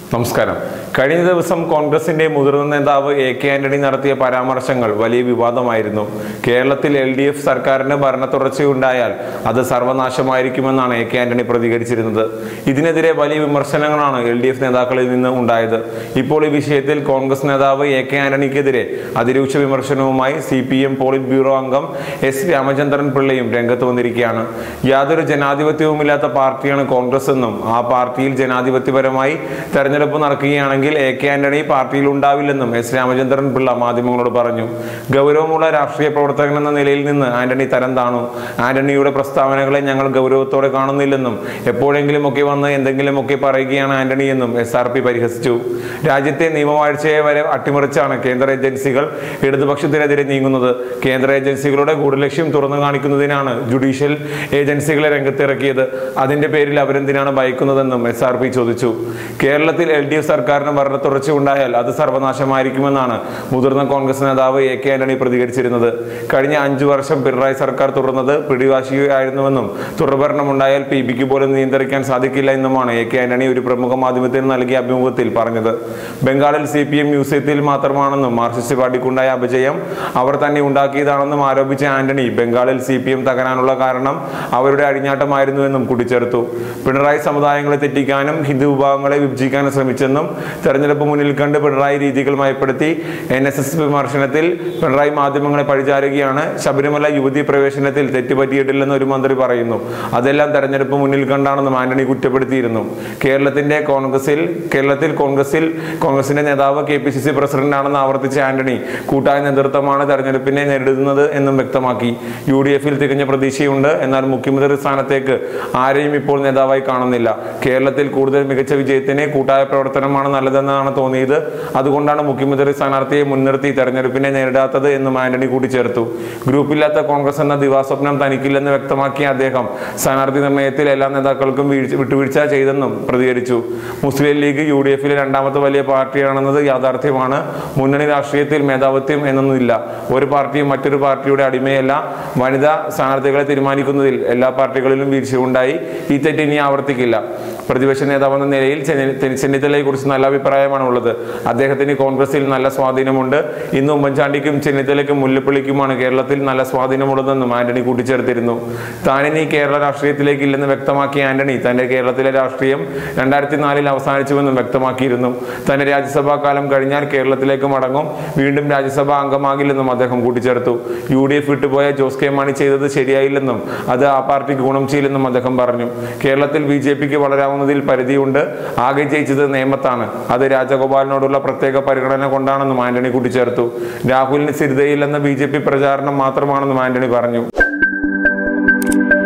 നമസ്കാരം കഴിഞ്ഞ ദിവസം കോൺഗ്രസിന്റെ മുതിർന്ന നേതാവ് എ കെ ആന്റണി നടത്തിയ പരാമർശങ്ങൾ വലിയ വിവാദമായിരുന്നു കേരളത്തിൽ എൽ ഡി എഫ് സർക്കാരിന് ഭരണ തുടർച്ചയുണ്ടായാൽ അത് സർവനാശമായിരിക്കുമെന്നാണ് എ കെ ആന്റണി പ്രതികരിച്ചിരുന്നത് ഇതിനെതിരെ വലിയ വിമർശനങ്ങളാണ് എൽ ഡി എഫ് നേതാക്കളിൽ നിന്ന് ഉണ്ടായത് ഇപ്പോൾ ഈ വിഷയത്തിൽ കോൺഗ്രസ് നേതാവ് എ കെ ആന്റണിക്കെതിരെ അതിരൂക്ഷ വിമർശനവുമായി C P M politburo അംഗം എസ് രാമചന്ദ്രൻ പിള്ളയും രംഗത്ത് വന്നിരിക്കുകയാണ് യാതൊരു ജനാധിപത്യവുമില്ലാത്ത പാർട്ടിയാണ് കോൺഗ്രസ് എന്നും ആ പാർട്ടിയിൽ ജനാധിപത്യപരമായി തെരഞ്ഞെടുപ്പ് നടക്കുകയാണെങ്കിൽ എ കെ ആന്റണി പാർട്ടിയിൽ ഉണ്ടാവില്ലെന്നും എസ് രാമചന്ദ്രൻ പിള്ള മാധ്യമങ്ങളോട് പറഞ്ഞു ഗൗരവമുള്ള രാഷ്ട്രീയ പ്രവർത്തകൻ എന്ന നിലയിൽ നിന്ന് ആന്റണി തരം താണു ആന്റണിയുടെ പ്രസ്താവനകളെ ഞങ്ങൾ ഗൗരവത്തോടെ കാണുന്നില്ലെന്നും എപ്പോഴെങ്കിലും ഒക്കെ വന്ന് എന്തെങ്കിലുമൊക്കെ പറയുകയാണ് ആന്റണി എന്നും എസ് ആർ പി പരിഹസിച്ചു രാജ്യത്തെ നിയമവാഴ്ചയെ വരെ അട്ടിമറിച്ചാണ് കേന്ദ്ര ഏജൻസികൾ ഇടതുപക്ഷത്തിനെതിരെ നീങ്ങുന്നത് കേന്ദ്ര ഏജൻസികളുടെ ഗൂഢലക്ഷ്യം തുറന്നു കാണിക്കുന്നതിനാണ് ജുഡീഷ്യൽ ഏജൻസികളെ രംഗത്തിറക്കിയത് അതിന്റെ പേരിൽ അവരെന്തിനാണ് ഭയക്കുന്നതെന്നും എസ് ആർ പി ചോദിച്ചു കേരളത്തിൽ എൽ ഡി എഫ് സർക്കാരിന് ഭരണ തുടർച്ച ഉണ്ടായാൽ അത് സർവനാശമായിരിക്കുമെന്നാണ് മുതിർന്ന കോൺഗ്രസ് നേതാവ് എ കെ ആന്റണി പ്രതികരിച്ചിരുന്നത് കഴിഞ്ഞ അഞ്ചു വർഷം പിണറായി സർക്കാർ തുടർന്നത് പിടിവാശിയായിരുന്നുവെന്നും തുടർഭരണം ഉണ്ടായാൽ പി ബിക്ക് പോലും നിയന്ത്രിക്കാൻ സാധിക്കില്ല എന്നുമാണ് എ കെ ആന്റണി ഒരു പ്രമുഖ മാധ്യമത്തിന് നൽകിയ അഭിമുഖത്തിൽ പറഞ്ഞത് ബംഗാളിൽ സി പി എം മ്യൂസിയത്തിൽ മാത്രമാണെന്നും മാർക്സിസ്റ്റ് പാർട്ടിക്കുണ്ടായ അപജയം അവർ തന്നെ ഉണ്ടാക്കിയതാണെന്നും ആരോപിച്ച ആന്റണി ബംഗാളിൽ സി പി എം തകരാനുള്ള കാരണം അവരുടെ അഴിഞ്ഞാട്ടമായിരുന്നുവെന്നും കൂട്ടിച്ചേർത്തു പിണറായി സമുദായങ്ങളെ തെറ്റിക്കാനും ഹിന്ദു വിഭാഗങ്ങളെ വിഭജിക്കാനും ശ്രമിച്ചെന്നും തെരഞ്ഞെടുപ്പ് മുന്നിൽ കണ്ട് പിണറായി രീതികൾ മയപ്പെടുത്തി എൻ എസ് എസ് വിമർശനത്തിൽ പിണറായി മാധ്യമങ്ങളെ പഴിചാരുകയാണ് ശബരിമല യുവതി പ്രവേശനത്തിൽ തെറ്റുപറ്റിയിട്ടില്ലെന്ന് ഒരു മന്ത്രി പറയുന്നു അതെല്ലാം തെരഞ്ഞെടുപ്പ് മുന്നിൽ കണ്ടാണെന്നും ആന്റണി കുറ്റപ്പെടുത്തിയിരുന്നു കേരളത്തിന്റെ കോൺഗ്രസിൽ കേരളത്തിൽ കോൺഗ്രസിൽ കോൺഗ്രസിന്റെ നേതാവ് കെ പി സി സി പ്രസിഡന്റാണെന്ന് ആവർത്തിച്ച ആന്റണി കൂട്ടായ നേതൃത്വമാണ് തെരഞ്ഞെടുപ്പിനെ നേരിടുന്നത് എന്നും വ്യക്തമാക്കി യു ഡി എഫിൽ തികഞ്ഞ പ്രതീക്ഷയുണ്ട് എന്നാൽ മുഖ്യമന്ത്രി സ്ഥാനത്തേക്ക് ആരെയും ഇപ്പോൾ നേതാവായി കാണുന്നില്ല കേരളത്തിൽ കൂടുതൽ മികച്ച വിജയത്തിന് കൂട്ടായ പ്രവർത്തനമാണ് നല്ലതെന്നാണ് തോന്നിയത് അതുകൊണ്ടാണ് മുഖ്യമന്ത്രി സ്ഥാനാർത്ഥിയെ മുൻനിർത്തി തെരഞ്ഞെടുപ്പിനെ നേരിടാത്തത് എന്നും ആന്റണി കൂട്ടിച്ചേർത്തു ഗ്രൂപ്പില്ലാത്ത കോൺഗ്രസ് എന്ന ദിവാസ്വപ്നം തനിക്കില്ലെന്ന് വ്യക്തമാക്കിയ അദ്ദേഹം സ്ഥാനാർത്ഥി നിർണയത്തിൽ എല്ലാ നേതാക്കൾക്കും വീഴ്ച വിട്ടുവീഴ്ച ചെയ്തെന്നും പ്രതികരിച്ചു മുസ്ലിം ലീഗ് യു ഡി എഫിലെ രണ്ടാമത്തെ വലിയ പാർട്ടിയാണെന്നത് യാഥാർത്ഥ്യമാണ് മുന്നണി രാഷ്ട്രീയത്തിൽ മേധാവിത്വം എന്നൊന്നുമില്ല ഒരു പാർട്ടിയും മറ്റൊരു പാർട്ടിയുടെ അടിമയല്ല വനിതാ സ്ഥാനാർത്ഥികളെ തീരുമാനിക്കുന്നതിൽ എല്ലാ പാർട്ടികളിലും വീഴ്ചയുണ്ടായി ഈ തെറ്റ് ഇനി ആവർത്തിക്കില്ല പ്രതിപക്ഷ നേതാവെന്ന നിലയിൽ ചെന്നി- ചെന്നിത്തലയെ കുറിച്ച് നല്ല അഭിപ്രായമാണ് ഉള്ളത് അദ്ദേഹത്തിന് കോൺഗ്രസിൽ നല്ല സ്വാധീനമുണ്ട് ഇന്ന് ഉമ്മൻചാണ്ടിക്കും ചെന്നിത്തലയ്ക്കും മുല്ലപ്പള്ളിക്കുമാണ് കേരളത്തിൽ നല്ല സ്വാധീനമുള്ളതെന്നും ആന്റണി കൂട്ടിച്ചേർത്തിരുന്നു താനിനി കേരള രാഷ്ട്രീയത്തിലേക്ക് ഇല്ലെന്ന് വ്യക്തമാക്കിയ ആന്റണി തന്റെ കേരളത്തിലെ രാഷ്ട്രീയം രണ്ടായിരത്തി നാലിൽ അവസാനിച്ചുവെന്നും വ്യക്തമാക്കിയിരുന്നു തന്റെ രാജ്യസഭാ കാലം കഴിഞ്ഞാൽ കേരളത്തിലേക്ക് മടങ്ങും വീണ്ടും രാജ്യസഭാ അംഗമാകില്ലെന്നും അദ്ദേഹം കൂട്ടിച്ചേർത്തു യു ഡി എഫ് വിട്ടുപോയ ജോസ് കെ മാണി ചെയ്തത് ശരിയായില്ലെന്നും അത് ആ പാർട്ടിക്ക് ഗുണം ചെയ്യില്ലെന്നും അദ്ദേഹം പറഞ്ഞു കേരളത്തിൽ ബി ജെ പിക്ക് വളരാവുന്നതിൽ പരിധിയുണ്ട് ആകെ ജയിച്ചത് നേമത്താണ് അത് രാജഗോപാലിനോടുള്ള പ്രത്യേക പരിഗണന കൊണ്ടാണെന്നും ആന്റണി കൂട്ടിച്ചേർത്തു രാഹുലിന് സ്ഥിരതയില്ലെന്ന ബി ജെ പി പ്രചാരണം മാത്രമാണെന്നും ആന്റണി പറഞ്ഞു